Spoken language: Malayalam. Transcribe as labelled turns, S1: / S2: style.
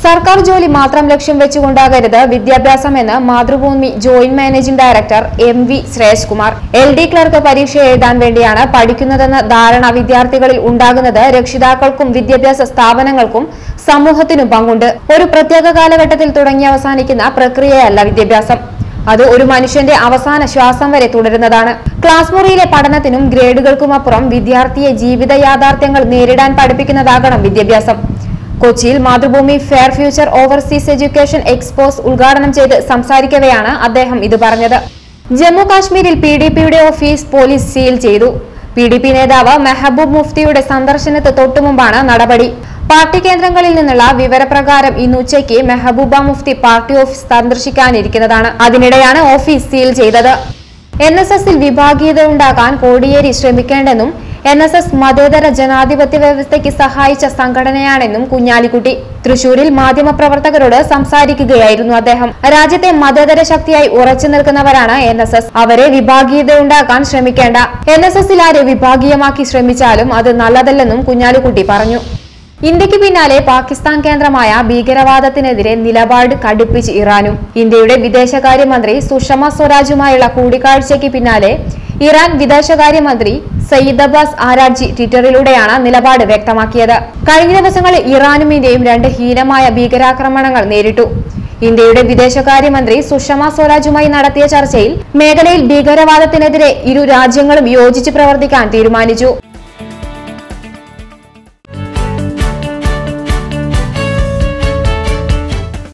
S1: സർക്കാർ ജോലി മാത്രം ലക്ഷ്യം വെച്ചുകൊണ്ടാകരുത് വിദ്യാഭ്യാസമെന്ന് Mathrubhumi joint managing director M V Shreyams Kumar L D clerk പരീക്ഷ എഴുതാൻ വേണ്ടിയാണ് പഠിക്കുന്നതെന്ന ധാരണ വിദ്യാർത്ഥികളിൽ ഉണ്ടാകുന്നത് രക്ഷിതാക്കൾക്കും വിദ്യാഭ്യാസ സ്ഥാപനങ്ങൾക്കും സമൂഹത്തിനും പങ്കുണ്ട് ഒരു പ്രത്യേക കാലഘട്ടത്തിൽ തുടങ്ങി അവസാനിക്കുന്ന പ്രക്രിയയല്ല വിദ്യാഭ്യാസം അത് ഒരു മനുഷ്യന്റെ അവസാന ശ്വാസം വരെ തുടരുന്നതാണ് ക്ലാസ് മുറിയിലെ പഠനത്തിനും ഗ്രേഡുകൾക്കുമപ്പുറം വിദ്യാർത്ഥിയെ ജീവിത യാഥാർത്ഥ്യങ്ങൾ നേരിടാൻ പഠിപ്പിക്കുന്നതാകണം വിദ്യാഭ്യാസം കൊച്ചിയിൽ Mathrubhumi fair future overseas education expos ഉദ്ഘാടനം ചെയ്ത് സംസാരിക്കവെയാണ് അദ്ദേഹം ഇത് പറഞ്ഞത് ജമ്മു കാശ്മീരിൽ പി ഡി പിയുടെ ഓഫീസ് പോലീസ് സീൽ ചെയ്തു പി ഡി പി നേതാവ് മെഹബൂബ് മുഫ്തിയുടെ സന്ദർശനത്ത് തൊട്ടുമുമ്പാണ് നടപടി പാർട്ടി കേന്ദ്രങ്ങളിൽ നിന്നുള്ള വിവരപ്രകാരം ഇന്ന് ഉച്ചയ്ക്ക് മെഹബൂബ മുഫ്തി പാർട്ടി ഓഫീസ് സന്ദർശിക്കാനിരിക്കുന്നതാണ് അതിനിടെയാണ് ഓഫീസ് സീൽ ചെയ്തത് എൻ എസ് എസിൽ വിഭാഗീയത ഉണ്ടാക്കാൻ കോടിയേരി ശ്രമിക്കേണ്ടെന്നും എൻ എസ് എസ് മതേതര ജനാധിപത്യ വ്യവസ്ഥയ്ക്ക് സഹായിച്ച സംഘടനയാണെന്നും കുഞ്ഞാലിക്കുട്ടി തൃശൂരിൽ മാധ്യമപ്രവർത്തകരോട് സംസാരിക്കുകയായിരുന്നു അദ്ദേഹം രാജ്യത്തെ മതേതര ശക്തിയായി ഉറച്ചു നിൽക്കുന്നവരാണ് എൻ എസ് എസ് അവരെ വിഭാഗീയത ഉണ്ടാക്കാൻ ശ്രമിക്കേണ്ട എൻ എസ് എസിൽ ആരെ വിഭാഗീയമാക്കി ശ്രമിച്ചാലും അത് നല്ലതല്ലെന്നും കുഞ്ഞാലിക്കുട്ടി പറഞ്ഞു ഇന്ത്യക്ക് പിന്നാലെ പാകിസ്ഥാൻ കേന്ദ്രമായ ഭീകരവാദത്തിനെതിരെ നിലപാട് കടുപ്പിച്ച് ഇറാനും ഇന്ത്യയുടെ വിദേശകാര്യമന്ത്രി സുഷമ സ്വരാജുമായുള്ള കൂടിക്കാഴ്ചയ്ക്ക് പിന്നാലെ ഇറാൻ വിദേശകാര്യമന്ത്രി സയ്യിദ് അബ്ബാസ് ആരാഡ്ജി ട്വിറ്ററിലൂടെയാണ് നിലപാട് വ്യക്തമാക്കിയത് കഴിഞ്ഞ ദിവസങ്ങളിൽ ഇറാനും ഇന്ത്യയും രണ്ട് ഹീനമായ ഭീകരാക്രമണങ്ങൾ നേരിട്ടു ഇന്ത്യയുടെ വിദേശകാര്യമന്ത്രി സുഷമ സ്വരാജുമായി നടത്തിയ ചർച്ചയിൽ മേഖലയിൽ ഭീകരവാദത്തിനെതിരെ ഇരു രാജ്യങ്ങളും യോജിച്ച് പ്രവർത്തിക്കാൻ തീരുമാനിച്ചു